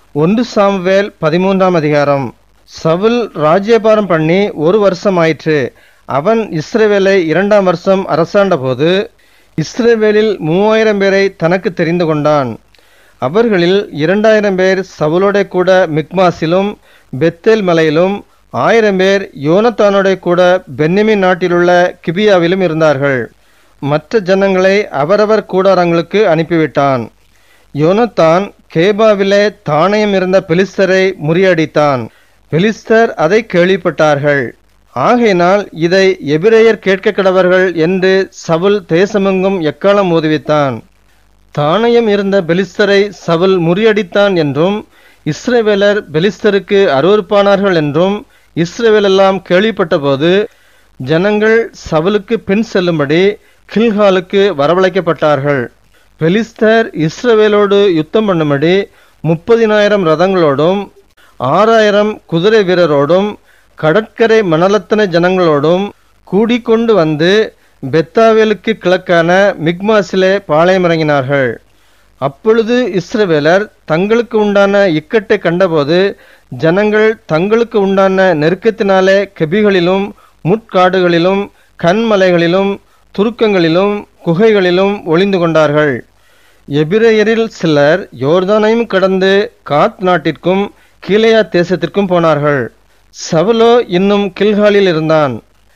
ஒன்று சாமுவேல் பதிமூன்றாம் அதிகாரம் சவுல் ராஜ்யபாரம் பண்ணி ஒரு வருஷம் ஆயிற்று அவன் இஸ்ரவேலை இரண்டாம் வருஷம் அரசாண்டபோது இஸ்ரவேலில் மூவாயிரம் பேரை தனக்கு தெரிந்து கொண்டான் அவர்களில் இரண்டாயிரம் பேர் சவுலோட கூட மிக்மாசிலும் பெத்தேல் மலையிலும் ஆயிரம் பேர் யோனத்தானோட கூட பென்னிமின் நாட்டிலுள்ள கிபியாவிலும் இருந்தார்கள் மற்ற ஜனங்களை அவரவர் கூடாரங்களுக்கு அனுப்பிவிட்டான் யோனத்தான் கேபாவிலே தானயம் இருந்த பெலிஸ்தரை முறியடித்தான் பெலிஸ்தர் அதை கேள்விப்பட்டார்கள் ஆகையினால் இதை எபிரேயர் கேட்க கடவர்கள் என்று சவுல் தேசமெங்கும் எக்காலம் ஓதுவித்தான் தானயம் இருந்த பெலிஸ்தரை சவுல் முறியடித்தான் என்றும் இஸ்ரவேலர் பெலிஸ்தருக்கு அருவருப்பானார்கள் என்றும் இஸ்ரவேலெல்லாம் கேள்விப்பட்டபோது ஜனங்கள் சவுலுக்கு பின் செல்லும்படி கில்காலுக்கு வரவழைக்கப்பட்டார்கள் பெலிஸ்தர் இஸ்ரவேலோடு யுத்தம் பண்ணும்படி முப்பதினாயிரம் ரதங்களோடும் ஆறாயிரம் குதிரை வீரரோடும் கடற்கரை மணலத்தனை ஜனங்களோடும் கூடிக்கொண்டு வந்து பெத்தாவேலுக்கு கிழக்கான மிக்மாசிலே பாளையமிறங்கினார்கள் அப்பொழுது இஸ்ரவேலர் தங்களுக்கு உண்டான இக்கட்டை கண்டபோது ஜனங்கள் தங்களுக்கு உண்டான நெருக்கத்தினாலே கெபிகளிலும் முட்காடுகளிலும் கண்மலைகளிலும் துருக்கங்களிலும் குகைகளிலும் ஒளிந்து கொண்டார்கள் எபிரேயரில் சிலர் யோர்தானையும் கடந்து காத் நாட்டிற்கும் கீழையா தேசத்திற்கும் போனார்கள் சவுலோ இன்னும் கில்காலில் இருந்தான்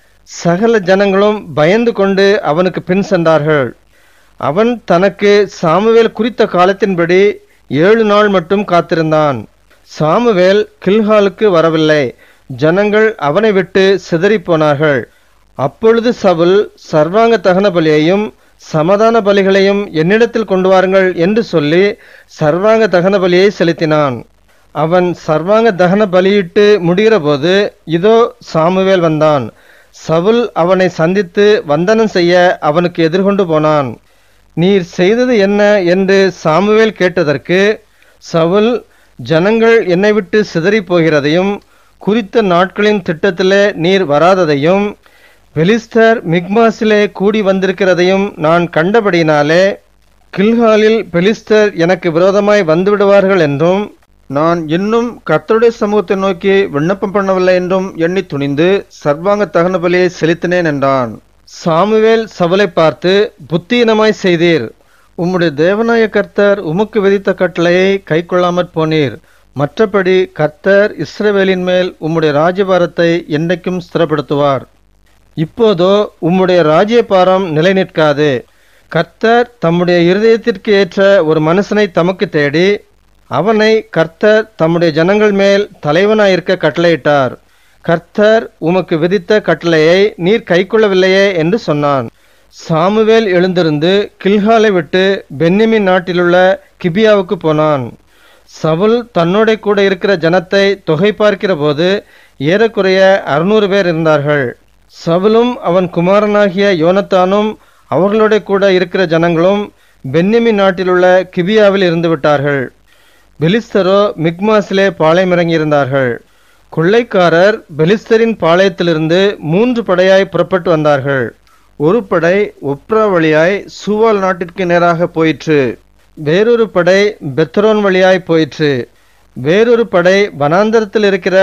சகல ஜனங்களும் பயந்து கொண்டு அவனுக்கு பின் சென்றார்கள் அவன் தனக்கு சாமுவேல் குறித்த காலத்தின்படி ஏழு நாள் மட்டும் காத்திருந்தான் சாமுவேல் கில்காலுக்கு வரவில்லை ஜனங்கள் அவனை விட்டு சிதறிப் போனார்கள் அப்பொழுது சவுல் சர்வாங்க தகன பலியையும் சமாதான பலிகளையும் என்னிடத்தில் கொண்டு வாருங்கள் என்று சொல்லி சர்வாங்க தகன பலியை செலுத்தினான் அவன் சர்வாங்க தகன பலியிட்டு முடிகிறபோது இதோ சாமுவேல் வந்தான் சவுல் அவனை சந்தித்து வந்தனம் செய்ய அவனுக்கு எதிர்கொண்டு போனான் நீர் செய்தது என்ன என்று சாமுவேல் கேட்டதற்கு சவுல் ஜனங்கள் என்னை விட்டு சிதறிப் போகிறதையும் குறித்த நாட்களின் திட்டத்திலே நீர் வராததையும் பெலிஸ்தர் மிக்மாசிலே கூடி வந்திருக்கிறதையும் நான் கண்டபடியினாலே கில்காலில் பெலிஸ்தர் எனக்கு விரோதமாய் வந்துவிடுவார்கள் என்றும் நான் இன்னும் கர்த்தருடைய சமூகத்தை நோக்கி விண்ணப்பம் பண்ணவில்லை என்றும் எண்ணி துணிந்து சர்வாங்க தகன பலியை செலுத்தினேன் என்றான் சாமுவேல் சவுலை பார்த்து புத்தீனமாய் செய்தீர் உம்முடைய தேவநாய கர்த்தர் உமக்கு விதித்த கட்டளையை கைக்கொள்ளாமற் போனீர் மற்றபடி கர்த்தர் இஸ்ரவேலின் மேல் உம்முடைய ராஜ்யபாரத்தை என்றைக்கும் ஸ்திரப்படுத்துவார் இப்போதோ உம்முடைய ராஜ்யபாரம் நிலை நிற்காது கர்த்தர் தம்முடைய இருதயத்திற்கு ஏற்ற ஒரு மனுஷனை தமக்கு தேடி அவனை கர்த்தர் தம்முடைய ஜனங்கள் மேல் தலைவனாயிருக்க கட்டளையிட்டார் கர்த்தர் உமக்கு விதித்த கட்டளையை நீர் கைக்கொள்ளவில்லையே என்று சொன்னான் சாமுவேல் எழுந்திருந்து கில்காலை விட்டு பென்னிமின் நாட்டிலுள்ள கிபியாவுக்கு போனான் சவுல் தன்னோட கூட இருக்கிற ஜனத்தை தொகை பார்க்கிற போது ஏறக்குறைய அறுநூறு பேர் இருந்தார்கள் சவுலும் அவன் குமாரனாகிய யோனத்தானும் அவர்களோட கூட இருக்கிற ஜனங்களும் பென்னிமின் நாட்டிலுள்ள கிபியாவில் இருந்து விட்டார்கள் பெலிஸ்தரோ மிக்மாஸிலே பாளையமிறங்கியிருந்தார்கள் கொள்ளைக்காரர் பெலிஸ்தரின் பாளையத்திலிருந்து மூன்று படையாய் புறப்பட்டு வந்தார்கள் ஒரு படை ஒப்ரா வழியாய் சூவால் நாட்டிற்கு நேராக போயிற்று வேறொரு படை பெத்ரோன் வழியாய் போயிற்று வேறொரு படை வனாந்தரத்தில் இருக்கிற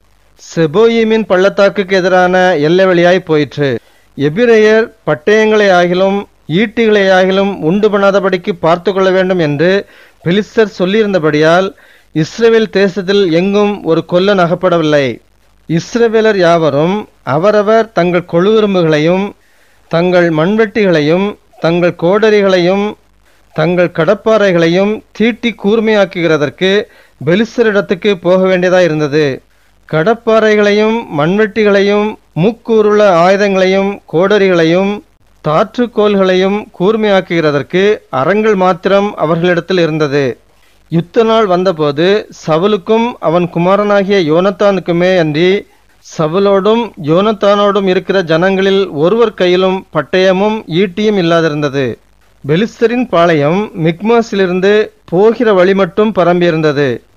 செபோயிமின் பள்ளத்தாக்குக்கு எதிரான எல்லை வழியாய் போயிற்று எபிரேயர் பட்டயங்களை ஆகிலும் ஈட்டிகளை ஆகிலும் உண்டு பண்ணாதபடிக்கு பார்த்து கொள்ள வேண்டும் என்று பெலிஸ்தர் சொல்லியிருந்தபடியால் இஸ்ரேல் தேசத்தில் எங்கும் ஒரு கொல்லன் அகப்படவில்லை இஸ்ரவேலர் யாவரும் அவரவர் தங்கள் கொழுவிரும்புகளையும் தங்கள் மண்வெட்டிகளையும் தங்கள் கோடரிகளையும் தங்கள் கடப்பாறைகளையும் தீட்டி கூர்மையாக்குகிறதற்கு பெலிஸ்தரிடத்துக்கு போக வேண்டியதாய் இருந்தது கடப்பாறைகளையும் மண்வெட்டிகளையும் மூக்கூருள்ள ஆயுதங்களையும் கோடரிகளையும் தாற்றுக்கோள்களையும் கூர்மையாக்குகிறதற்கு அரங்கள் மாத்திரம் அவர்களிடத்தில் இருந்தது யுத்த நாள் வந்தபோது சவுலுக்கும் அவன் குமாரனாகிய யோனத்தானுக்குமே அன்றி சவுலோடும் யோனத்தானோடும் இருக்கிற ஜனங்களில் ஒருவர் கையிலும் பட்டயமும் ஈட்டியும் இல்லாதிருந்தது பெலிஸ்தரின் பாளையம் மிக்மாஸிலிருந்து போகிற வழி மட்டும் பரம்பியிருந்தது